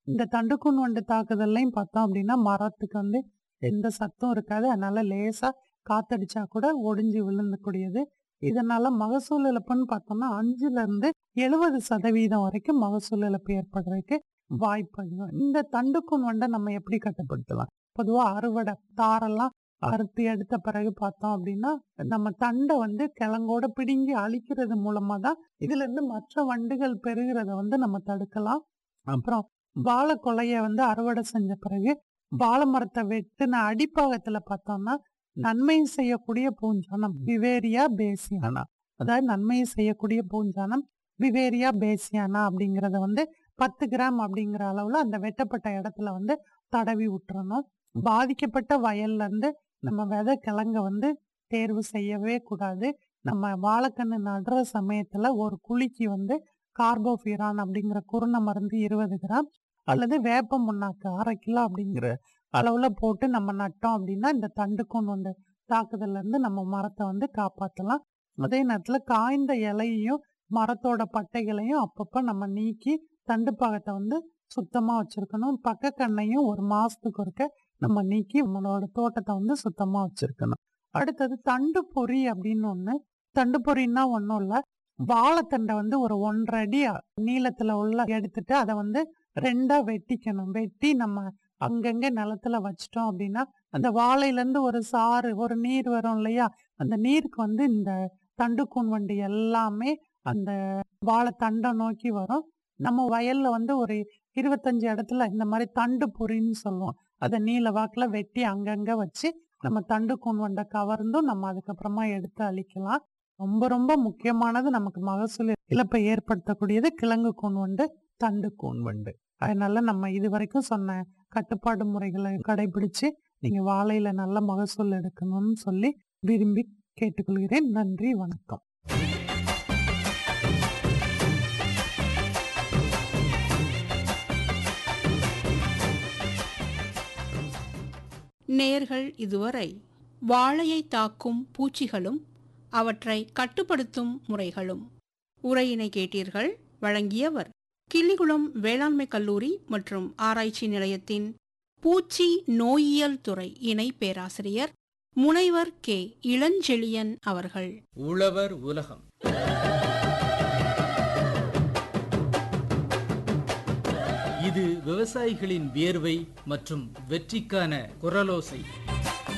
இந்த தண்டுக்கூன் வண்டு தாக்குதல்லையும் பார்த்தோம் அப்படின்னா மரத்துக்கு வந்து எந்த சத்தும் இருக்காது அதனால லேசா காத்தடிச்சா கூட ஒடிஞ்சு விழுந்தக்கூடியது இதனால மகசூல் இழப்புன்னு பார்த்தோம்னா அஞ்சுல இருந்து எழுபது சதவீதம் வரைக்கும் மகசூல் இழப்பு ஏற்படுறதுக்கு வாய்ப்பு அதிகம் இந்த தண்டுக்கூன் வண்டை நம்ம எப்படி கட்டுப்படுத்தலாம் பொதுவா அறுவடை தாரெல்லாம் அறுத்து எடுத்த பிறகு பார்த்தோம் அப்படின்னா நம்ம தண்டை வந்து கிழங்கோட பிடுங்கி அழிக்கிறது மூலமா தான் இதுல இருந்து மற்ற வண்டுகள் பெருகிறத வந்து நம்ம தடுக்கலாம் அப்புறம் வாழை கொலைய வந்து அறுவடை செஞ்ச பிறகு வாழை மரத்தை வெட்டுன அடிப்பாகத்துல பார்த்தோம்னா நன்மை செய்யக்கூடிய பூஞ்சானம் விவேரியா பேசியானா அதாவது நன்மை செய்யக்கூடிய பூஞ்சானம் விவேரியா பேசியானா அப்படிங்கறத வந்து பத்து கிராம் அப்படிங்கிற அளவுல அந்த வெட்டப்பட்ட இடத்துல வந்து தடவி விட்டுறணும் பாதிக்கப்பட்ட வயல்ல இருந்து நம்ம விதை கிழங்க வந்து தேர்வு செய்யவே கூடாது நம்ம வாழைக்கண்ணு நடுற சமயத்துல ஒரு குழிக்கு வந்து கார்போஃபிரான் அப்படிங்கிற குருணை மருந்து இருபது கிராம் அல்லது வேப்ப முன்னாக்கு அரை கிலோ அப்படிங்கிற அளவுல போட்டு நம்ம நட்டோம் அப்படின்னா இந்த தண்டுக்கூன் வந்து தாக்குதல்ல இருந்து நம்ம மரத்தை வந்து காப்பாத்தலாம் அதே நேரத்துல காய்ந்த இலையையும் மரத்தோட பட்டைகளையும் அப்பப்ப நம்ம நீக்கி தண்டு பாகத்தை வந்து சுத்தமா வச்சிருக்கணும் பக்க கண்ணையும் ஒரு மாசத்துக்கு ஒருக்க நம்ம நீக்கி நம்மளோட தோட்டத்தை வந்து சுத்தமா வச்சிருக்கணும் அடுத்தது தண்டு பொறி அப்படின்னு ஒண்ணு தண்டு பொறின்னா ஒண்ணும் இல்ல வாழைத்தண்டை வந்து ஒரு ஒன்றரை அடி நீளத்துல உள்ள எடுத்துட்டு அதை வந்து ரெண்டா வெட்டிக்கணும் வெட்டி நம்ம அங்கங்க நிலத்துல வச்சிட்டோம் அப்படின்னா அந்த வாழையில இருந்து ஒரு சாறு ஒரு நீர் வரும் இல்லையா அந்த நீருக்கு வந்து இந்த தண்டுக்கூன் வண்டி எல்லாமே அந்த வாழை தண்டை நோக்கி வரும் நம்ம வயல்ல வந்து ஒரு இருபத்தஞ்சு இடத்துல இந்த மாதிரி தண்டு பொறின்னு சொல்லுவோம் அதை நீல வாக்குல வெட்டி அங்கங்க வச்சு நம்ம தண்டு கூன் வண்டை கவர்ந்தும் நம்ம அதுக்கப்புறமா எடுத்து அழிக்கலாம் ரொம்ப ரொம்ப முக்கியமானது நமக்கு மகசூல் இழப்பை ஏற்படுத்தக்கூடியது கிழங்கு கூன் வண்டு தண்டு கூன் வண்டு அதனால நம்ம இது வரைக்கும் சொன்ன கட்டுப்பாடு முறைகளை கடைபிடிச்சு நீங்க வாழையில நல்ல மகசூல் எடுக்கணும்னு சொல்லி விரும்பி கேட்டுக்கொள்கிறேன் நன்றி வணக்கம் நேர்கள் இதுவரை வாழையை தாக்கும் பூச்சிகளும் அவற்றை கட்டுப்படுத்தும் முறைகளும் உரையினை கேட்டீர்கள் வழங்கியவர் கிள்ளிகுளம் வேளாண்மை கல்லூரி மற்றும் ஆராய்ச்சி நிலையத்தின் பூச்சி நோயியல் துறை இணை பேராசிரியர் முனைவர் கே இளஞ்செழியன் அவர்கள் உழவர் உலகம் இது விவசாயிகளின் வியர்வை மற்றும் வெற்றிக்கான குரலோசை